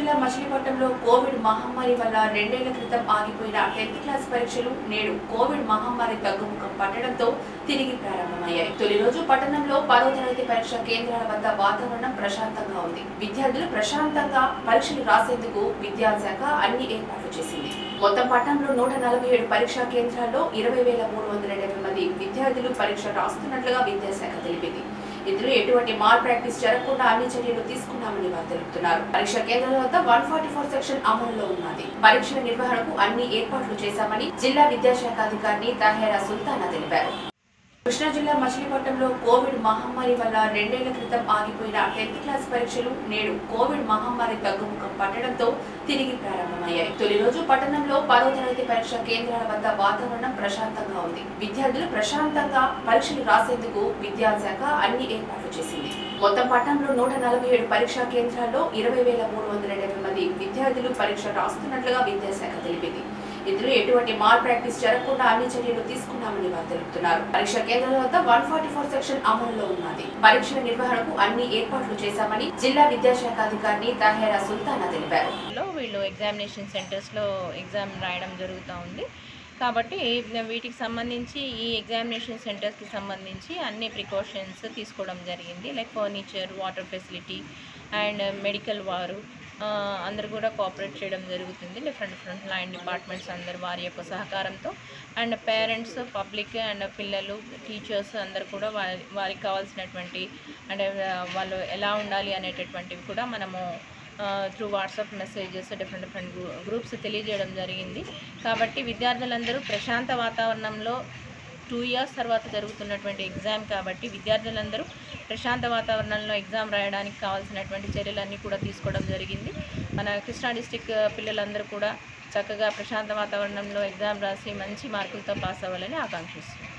జిల్లా మచిలీపట్నంలో కోవిడ్ మహమ్మారి వల్ల రెండేళ్ల క్రితం ఆగిపోయిన టెన్త్ క్లాస్ పరీక్షలు నేడు కోవిడ్ మహమ్మారి తగ్గుముఖం పట్టడంతో తిరిగి ప్రారంభమయ్యాయి తొలి రోజు పట్టణంలో పదో తరగతి పరీక్ష కేంద్రాల వద్ద వాతావరణం ప్రశాంతంగా ఉంది విద్యార్థులు ప్రశాంతంగా పరీక్షలు రాసేందుకు విద్యాశాఖ అన్ని ఏర్పాట్లు చేసింది మొత్తం పట్టణంలో నూట నలభై ఏడు పరీక్షా కేంద్రాల్లో ఇరవై వేల మూడు వందల డెబ్బై మంది విద్యార్థులు పరీక్ష రాస్తున్నట్లుగా విద్యాశాఖ తెలిపింది ఇందులో ఎటువంటి మాల్ ప్రాక్టీస్ జరగకుండా అన్ని చర్యలు తీసుకున్నామని వారు తెలుపుతున్నారు పరీక్ష కేంద్రాల వద్ద వన్ ఫార్టీ ఫోర్ సెక్షన్ అమలులో ఉన్నది పరీక్షల నిర్వహణకు అన్ని ఏర్పాట్లు చేశామని జిల్లా విద్యాశాఖ అధికారిని తహేరా సుల్తానా తెలిపారు కృష్ణా జిల్లా మచిలీపట్నంలో కోవిడ్ మహమ్మారి వల్ల రెండేళ్ల క్రితం ఆగిపోయిన టెన్త్ క్లాస్ పరీక్షలు నేడు కోవిడ్ మహమ్మారి తగ్గుముఖం పట్టడంతో తిరిగి ప్రారంభమయ్యాయి తొలి రోజు పట్టణంలో పదో తరగతి పరీక్ష కేంద్రాల వద్ద వాతావరణం ప్రశాంతంగా ఉంది విద్యార్థులు ప్రశాంతంగా పరీక్షలు రాసేందుకు విద్యాశాఖ అన్ని ఏర్పాట్లు చేసింది మొత్తం పట్టణంలో నూట నలభై ఏడు పరీక్షా కేంద్రాల్లో ఇరవై వేల మూడు వందల డెబ్బై మంది విద్యార్థులు పరీక్ష రాస్తున్నట్లుగా విద్యాశాఖ తెలిపింది ఇందులో ఎటువంటి మాల్ ప్రాక్టీస్ జరగకుండా అన్ని చర్యలు తీసుకున్నామని వారు తెలుపుతున్నారు పరీక్ష కేంద్రాల వద్ద వన్ ఫార్టీ ఫోర్ సెక్షన్ అమలులో ఉన్నది పరీక్షల నిర్వహణకు అన్ని ఏర్పాట్లు చేశామని జిల్లా విద్యాశాఖ అధికారిని తహేరా సుల్తానా తెలిపారు లో వీళ్ళు ఎగ్జామినేషన్ సెంటర్స్లో ఎగ్జామ్ రాయడం జరుగుతూ ఉంది కాబట్టి వీటికి సంబంధించి ఈ ఎగ్జామినేషన్ సెంటర్స్కి సంబంధించి అన్ని ప్రికాషన్స్ తీసుకోవడం జరిగింది like furniture water facility and medical వారు ఆ, అందరూ కూడా కోఆపరేట్ చేయడం జరుగుతుంది డిఫరెంట్ డిఫరెంట్ లైన్ డిపార్ట్మెంట్స్ అందరు వారి యొక్క సహకారంతో అండ్ పేరెంట్స్ పబ్లిక్ అండ్ పిల్లలు టీచర్స్ అందరు కూడా వారి వారికి కావాల్సినటువంటి అంటే వాళ్ళు ఎలా ఉండాలి అనేటటువంటివి కూడా మనము through WhatsApp messages different different groups తెలియజేయడం జరిగింది కాబట్టి విద్యార్థులందరూ ప్రశాంత వాతావరణంలో టూ ఇయర్స్ తర్వాత జరుగుతున్నటువంటి ఎగ్జామ్ కాబట్టి విద్యార్థులందరూ ప్రశాంత వాతావరణంలో ఎగ్జామ్ రాయడానికి కావాల్సినటువంటి చర్యలన్నీ కూడా తీసుకోవడం జరిగింది మన కృష్ణా డిస్టిక్ పిల్లలందరూ కూడా చక్కగా ప్రశాంత వాతావరణంలో ఎగ్జామ్ రాసి మంచి మార్కులతో పాస్ అవ్వాలని ఆకాంక్షిస్తున్నాం